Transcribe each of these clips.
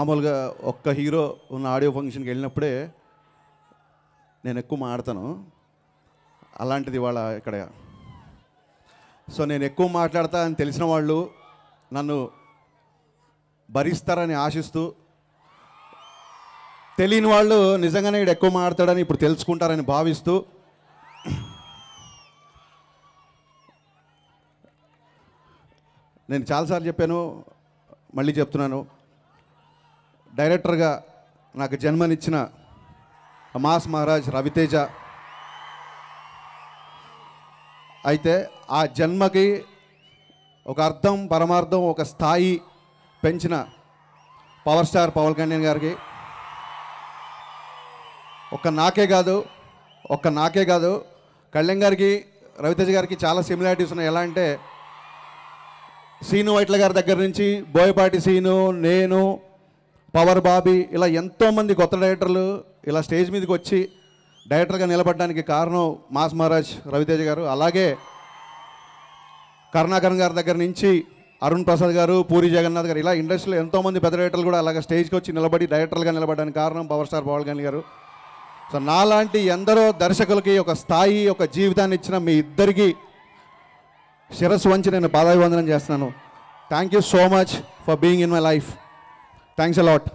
మామూలుగా ఒక్క హీరో ఉన్న ఆడియో ఫంక్షన్కి వెళ్ళినప్పుడే నేను ఎక్కువ మాడతాను అలాంటిది వాళ్ళ ఇక్కడ సో నేను ఎక్కువ మాట్లాడతా అని తెలిసిన వాళ్ళు నన్ను భరిస్తారని ఆశిస్తూ తెలియని వాళ్ళు నిజంగానే ఈడు ఎక్కువ మాట్లాడతాడని ఇప్పుడు తెలుసుకుంటారని భావిస్తూ నేను చాలాసార్లు చెప్పాను మళ్ళీ చెప్తున్నాను డైరెక్టర్గా నాకు జన్మనిచ్చిన మాస్ మహారాజ్ రవితేజ అయితే ఆ జన్మకి ఒక అర్థం పరమార్థం ఒక స్థాయి పెంచిన పవర్ స్టార్ పవన్ కళ్యాణ్ గారికి ఒక్క నాకే కాదు ఒక్క నాకే కాదు కళ్యాణ్ గారికి రవితేజ గారికి చాలా సిమిలారిటీస్ ఉన్నాయి ఎలా అంటే సీను వైట్ల గారి దగ్గర నుంచి బోయపాటి సీను నేను పవర్ బాబీ ఇలా ఎంతోమంది కొత్త డైరెక్టర్లు ఇలా స్టేజ్ మీదకి వచ్చి డైరెక్టర్గా నిలబడడానికి కారణం మాస్ మహారాజ్ రవితేజ గారు అలాగే కరుణాకరణ్ గారి దగ్గర నుంచి అరుణ్ ప్రసాద్ గారు పూరి జగన్నాథ్ గారు ఇలా ఇండస్ట్రీలో ఎంతోమంది పెద్ద డైరెక్టర్లు కూడా అలాగే స్టేజ్కి వచ్చి నిలబడి డైరెక్టర్లుగా నిలబడడానికి కారణం పవర్ స్టార్ పవన్ కళ్యాణ్ గారు సో నాలాంటి ఎందరో దర్శకులకి ఒక స్థాయి ఒక జీవితాన్ని ఇచ్చిన మీ ఇద్దరికి శిరస్సు వంచి నేను పాదాభివందనం చేస్తున్నాను thank you so much for being in my life thanks a lot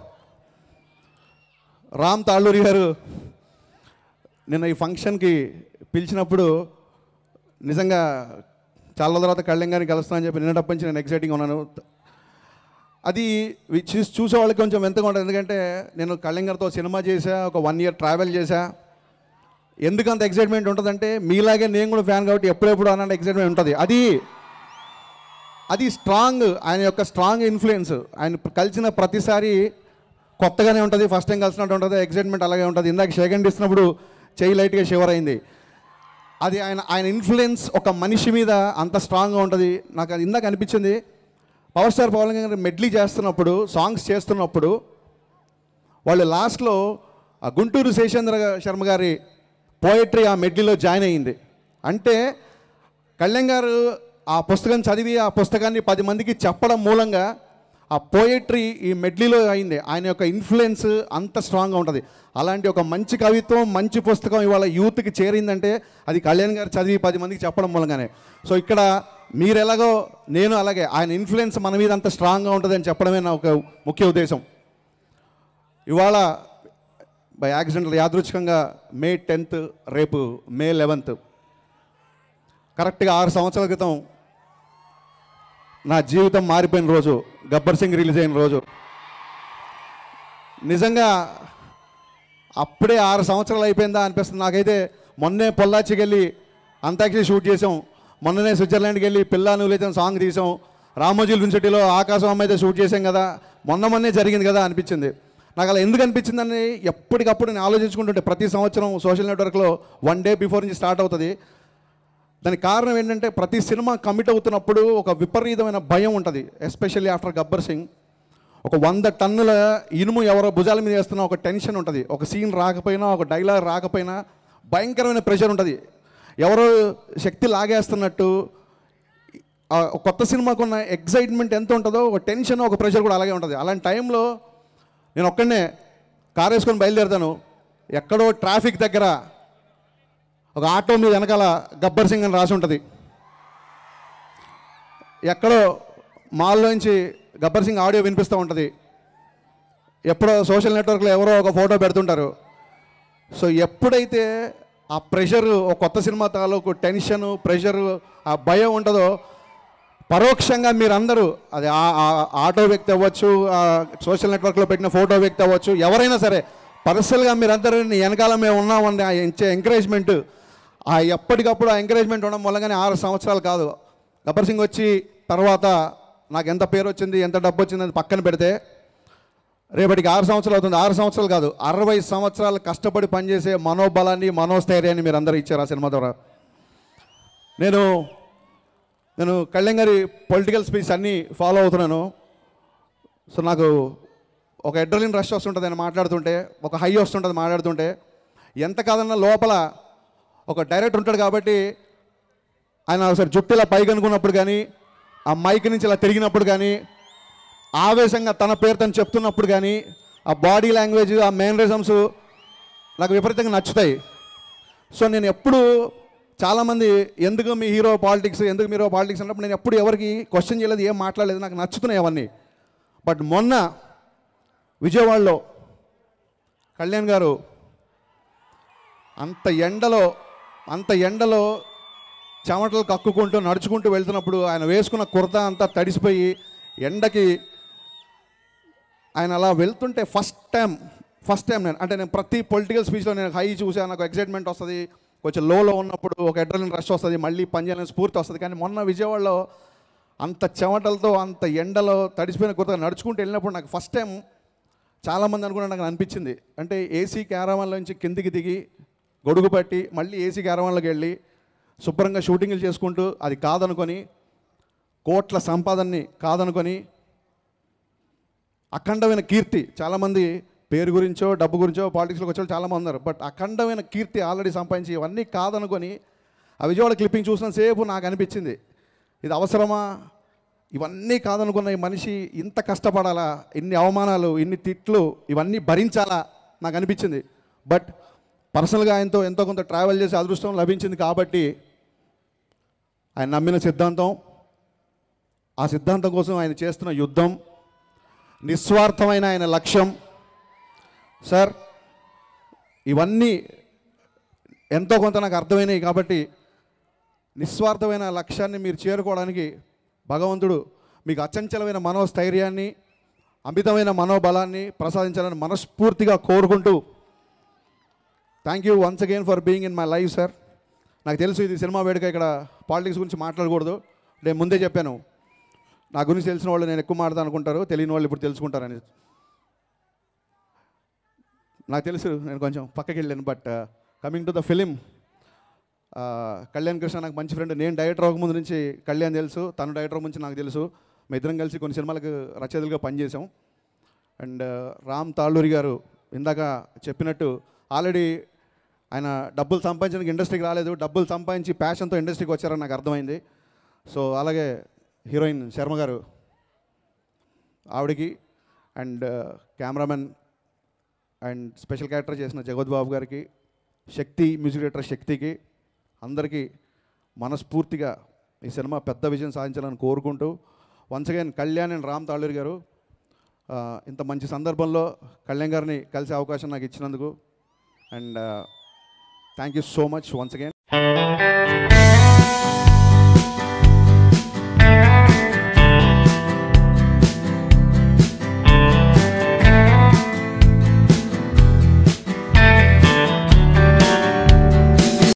Ram Talluri garu నిన్న ఈ ఫంక్షన్కి పిలిచినప్పుడు నిజంగా చాలా రోజుల తర్వాత కళ్యాణ్ గారిని కలుస్తానని చెప్పి నిన్నటప్పటి నుంచి నేను ఎక్సైటింగ్ ఉన్నాను అది వి- చూసి చూసే వాళ్ళకి కొంచెం ఎంతగా ఉంటుంది ఎందుకంటే నేను కళ్యాణ్ గారితో సినిమా చేశా ఒక వన్ ఇయర్ ట్రావెల్ చేశా ఎందుకు అంత ఎక్సైట్మెంట్ ఉంటుందంటే మీలాగే నేను కూడా ఫ్యాన్ కాబట్టి ఎప్పుడెప్పుడు అన్న ఎక్సైట్మెంట్ ఉంటుంది అది అది స్ట్రాంగ్ ఆయన యొక్క స్ట్రాంగ్ ఇన్ఫ్లుయెన్స్ ఆయన కలిసిన ప్రతిసారి కొత్తగానే ఉంటుంది ఫస్ట్ టైం కలిసినట్టు ఉంటుంది ఎక్సైట్మెంట్ అలాగే ఉంటుంది ఇందాక సెకండ్ ఇస్తున్నప్పుడు చేయి లైట్గా షివర్ అయింది అది ఆయన ఆయన ఇన్ఫ్లుయెన్స్ ఒక మనిషి మీద అంత స్ట్రాంగ్గా ఉంటుంది నాకు అది ఇందాక అనిపించింది పవర్ స్టార్ పవన్ కళ్యాణ్ గారు మెడ్లీ చేస్తున్నప్పుడు సాంగ్స్ చేస్తున్నప్పుడు వాళ్ళు లాస్ట్లో ఆ గుంటూరు శేషేంద్ర శర్మ గారి పోయట్రీ ఆ మెడ్లీలో జాయిన్ అయ్యింది అంటే కళ్యాణ్ గారు ఆ పుస్తకం చదివి ఆ పుస్తకాన్ని పది మందికి చెప్పడం మూలంగా ఆ పోయట్రీ ఈ మెడ్లీలో అయింది ఆయన యొక్క ఇన్ఫ్లుయెన్స్ అంత స్ట్రాంగ్గా ఉంటుంది అలాంటి ఒక మంచి కవిత్వం మంచి పుస్తకం ఇవాళ యూత్కి చేరిందంటే అది కళ్యాణ్ గారు చదివి పది మందికి చెప్పడం మూలంగానే సో ఇక్కడ మీరు ఎలాగో నేను అలాగే ఆయన ఇన్ఫ్లుయెన్స్ మన మీద అంత స్ట్రాంగ్గా ఉంటుందని చెప్పడమే నా ఒక ముఖ్య ఉద్దేశం ఇవాళ బై యాక్సిడెంట్ యాదృచ్ఛికంగా మే టెన్త్ రేపు మే లెవెన్త్ కరెక్ట్గా ఆరు సంవత్సరాల క్రితం నా జీవితం మారిపోయిన రోజు గబ్బర్ సింగ్ రిలీజ్ అయిన రోజు నిజంగా అప్పుడే ఆరు సంవత్సరాలు అయిపోయిందా అనిపిస్తుంది నాకైతే మొన్నే పొల్లాచికి వెళ్ళి అంతాక్షరి షూట్ చేసాం మొన్ననే స్విట్జర్లాండ్కి వెళ్ళి పిల్ల నువ్వులైతే సాంగ్ తీసాం రామోజీ యూనివర్సిటీలో ఆకాశం అమ్మ అయితే షూట్ చేసాం కదా మొన్న మొన్నే జరిగింది కదా అనిపించింది నాకు అలా ఎందుకు అనిపించిందని ఎప్పటికప్పుడు నేను ఆలోచించుకుంటుంటే ప్రతి సంవత్సరం సోషల్ నెట్వర్క్లో వన్ డే బిఫోర్ నుంచి స్టార్ట్ అవుతుంది దానికి కారణం ఏంటంటే ప్రతి సినిమా కమిట్ అవుతున్నప్పుడు ఒక విపరీతమైన భయం ఉంటుంది ఎస్పెషల్లీ ఆఫ్టర్ గబ్బర్ సింగ్ ఒక వంద టన్నుల ఇనుము ఎవరో భుజాల మీద వేస్తున్న ఒక టెన్షన్ ఉంటుంది ఒక సీన్ రాకపోయినా ఒక డైలాగ్ రాకపోయినా భయంకరమైన ప్రెషర్ ఉంటుంది ఎవరో శక్తి లాగేస్తున్నట్టు ఆ ఒక కొత్త సినిమాకు ఉన్న ఎగ్జైట్మెంట్ ఎంత ఉంటుందో ఒక టెన్షన్ ఒక ప్రెషర్ కూడా అలాగే ఉంటుంది అలాంటి టైంలో నేను ఒక్కడనే కార్ వేసుకొని బయలుదేరుతాను ఎక్కడో ట్రాఫిక్ దగ్గర ఒక ఆటో మీద వెనకాల గబ్బర్ సింగ్ అని రాసి ఉంటుంది ఎక్కడో మాల్లోంచి గబ్బర్ సింగ్ ఆడియో వినిపిస్తూ ఉంటుంది ఎప్పుడో సోషల్ నెట్వర్క్లో ఎవరో ఒక ఫోటో పెడుతుంటారు సో ఎప్పుడైతే ఆ ప్రెషర్ ఒక కొత్త సినిమా తాలూకు టెన్షన్ ప్రెషర్ ఆ భయం ఉంటుందో పరోక్షంగా మీరందరూ అది ఆ- ఆ ఆటో వ్యక్తి అవ్వచ్చు ఆ సోషల్ నెట్వర్క్లో పెట్టిన ఫోటో వ్యక్తి అవ్వచ్చు ఎవరైనా సరే పర్సనల్గా మీరందరూ నీ వెనకాల మేము ఉన్నామండి ఆ ఇచ్చే ఎంకరేజ్మెంట్ ఆ ఎప్పటికప్పుడు ఆ ఎంకరేజ్మెంట్ ఉండడం వల్లగానే ఆరు సంవత్సరాలు కాదు గబ్బర్ సింగ్ వచ్చి తర్వాత నాకు ఎంత పేరు వచ్చింది ఎంత డబ్బు వచ్చింది అది పక్కన పెడితే రేపటికి ఆరు సంవత్సరాలు అవుతుంది ఆరు సంవత్సరాలు కాదు అరవై సంవత్సరాలు కష్టపడి పనిచేసే మనోబలాన్ని మనోస్థైర్యాన్ని మీరు అందరూ ఇచ్చారు ఆ సినిమా ద్వారా నేను నేను కళ్యాణ్ గారి పొలిటికల్ స్పీచ్ అన్నీ ఫాలో అవుతున్నాను సో నాకు ఒక ఎడ్రలిన్ రష్ వస్తుంటుంది ఆయన మాట్లాడుతుంటే ఒక హై వస్తుంటుంది మాట్లాడుతుంటే ఎంత కాదన్నా లోపల ఒక డైరెక్టర్ ఉంటాడు కాబట్టి ఆయన ఒకసారి జుట్టు ఇలా పైకి అనుకున్నప్పుడు కానీ ఆ మైక్ నుంచి ఇలా తిరిగినప్పుడు కానీ ఆవేశంగా తన పేరు తను చెప్తున్నప్పుడు కానీ ఆ బాడీ లాంగ్వేజ్ ఆ మేనరిజమ్స్ నాకు విపరీతంగా నచ్చుతాయి సో నేను ఎప్పుడు చాలామంది ఎందుకు మీ హీరో పాలిటిక్స్ ఎందుకు మీ హీరో పాలిటిక్స్ అన్నప్పుడు నేను ఎప్పుడు ఎవరికి క్వశ్చన్ చేయలేదు ఏం మాట్లాడలేదు నాకు నచ్చుతున్నాయి అవన్నీ బట్ మొన్న విజయవాడలో కళ్యాణ్ గారు అంత ఎండలో అంత ఎండలో చెమటలు కక్కుకుంటూ నడుచుకుంటూ వెళ్తున్నప్పుడు ఆయన వేసుకున్న కుర్తా అంతా తడిసిపోయి ఎండకి ఆయన అలా వెళ్తుంటే ఫస్ట్ టైం ఫస్ట్ టైం నేను అంటే నేను ప్రతి పొలిటికల్ స్పీచ్లో నేను హై చూసా నాకు ఎక్సైట్మెంట్ వస్తుంది కొంచెం లోలో ఉన్నప్పుడు ఒక అడ్రలిన్ రష్ వస్తుంది మళ్ళీ పని చేయాలని స్ఫూర్తి వస్తుంది కానీ మొన్న విజయవాడలో అంత చెమటలతో అంత ఎండలో తడిసిపోయిన కుర్తా నడుచుకుంటూ వెళ్ళినప్పుడు నాకు ఫస్ట్ టైం చాలామంది అనుకున్నా నాకు అనిపించింది అంటే ఏసీ క్యారవాన్లో నుంచి కిందికి దిగి గొడుగు పట్టి మళ్ళీ ఏసీ క్యారవాన్లోకి వెళ్ళి శుభ్రంగా షూటింగ్లు చేసుకుంటూ అది కాదనుకొని కోట్ల సంపాదనని కాదనుకొని అఖండమైన కీర్తి చాలామంది పేరు గురించో డబ్బు గురించో పాలిటిక్స్లోకి వచ్చే వాళ్ళు చాలామంది ఉన్నారు బట్ అఖండమైన కీర్తి ఆల్రెడీ సంపాదించి ఇవన్నీ కాదనుకొని ఆ విజయవాడ క్లిప్పింగ్ చూసినంతసేపు నాకు అనిపించింది ఇది అవసరమా ఇవన్నీ కాదనుకున్న ఈ మనిషి ఇంత కష్టపడాలా ఇన్ని అవమానాలు ఇన్ని తిట్లు ఇవన్నీ భరించాలా నాకు అనిపించింది బట్ పర్సనల్గా ఆయనతో ఎంతో కొంత ట్రావెల్ చేసే అదృష్టం లభించింది కాబట్టి ఆయన నమ్మిన సిద్ధాంతం ఆ సిద్ధాంతం కోసం ఆయన చేస్తున్న యుద్ధం నిస్వార్థమైన ఆయన లక్ష్యం సార్ ఇవన్నీ ఎంతో కొంత నాకు అర్థమైనాయి కాబట్టి నిస్వార్థమైన లక్ష్యాన్ని మీరు చేరుకోవడానికి భగవంతుడు మీకు అచంచలమైన మనోస్థైర్యాన్ని అమితమైన మనోబలాన్ని ప్రసాదించాలని మనస్ఫూర్తిగా కోరుకుంటూ thank you once again for being in my life sir నాకు తెలుసు ఇది సినిమా వేడుక ఇక్కడ పాలిటిక్స్ గురించి మాట్లాడకూడదు నేను ముందే చెప్పాను నా గురించి తెలిసిన వాళ్ళు నేను ఎక్కువ మాట్లాడతాను అనుకుంటారు తెలియని వాళ్ళు ఇప్పుడు తెలుసుకుంటారని నాకు తెలుసు నేను కొంచెం పక్కకి వెళ్ళాను but coming to the film Kalyan Krishna నాకు మంచి ఫ్రెండ్ నేను డైరెక్టర్ అవ్వకముందు నుంచి కళ్యాణ్ తెలుసు తను డైరెక్టర్ నుంచి నాకు తెలుసు మీ ఇద్దరం కలిసి కొన్ని సినిమాలకు రచయితలుగా పనిచేసాం అండ్ రామ్ తాళ్ళూరి గారు ఇందాక చెప్పినట్టు ఆల్రెడీ ఆయన డబ్బులు సంపాదించడానికి ఇండస్ట్రీకి రాలేదు డబ్బులు సంపాదించి ప్యాషన్తో ఇండస్ట్రీకి వచ్చారని నాకు అర్థమైంది సో అలాగే హీరోయిన్ శర్మ గారు ఆవిడకి and cameraman and special character చేసిన జగత్ బాబు గారికి శక్తి మ్యూజిక్ డైరెక్టర్ శక్తికి అందరికీ మనస్ఫూర్తిగా ఈ సినిమా పెద్ద విజయం సాధించాలని కోరుకుంటూ once again Kalyan and Ram Talluri garu ఆ, ఇంత మంచి సందర్భంలో కళ్యాణ్ గారిని కలిసే అవకాశం నాకు ఇచ్చినందుకు and thank you so much once again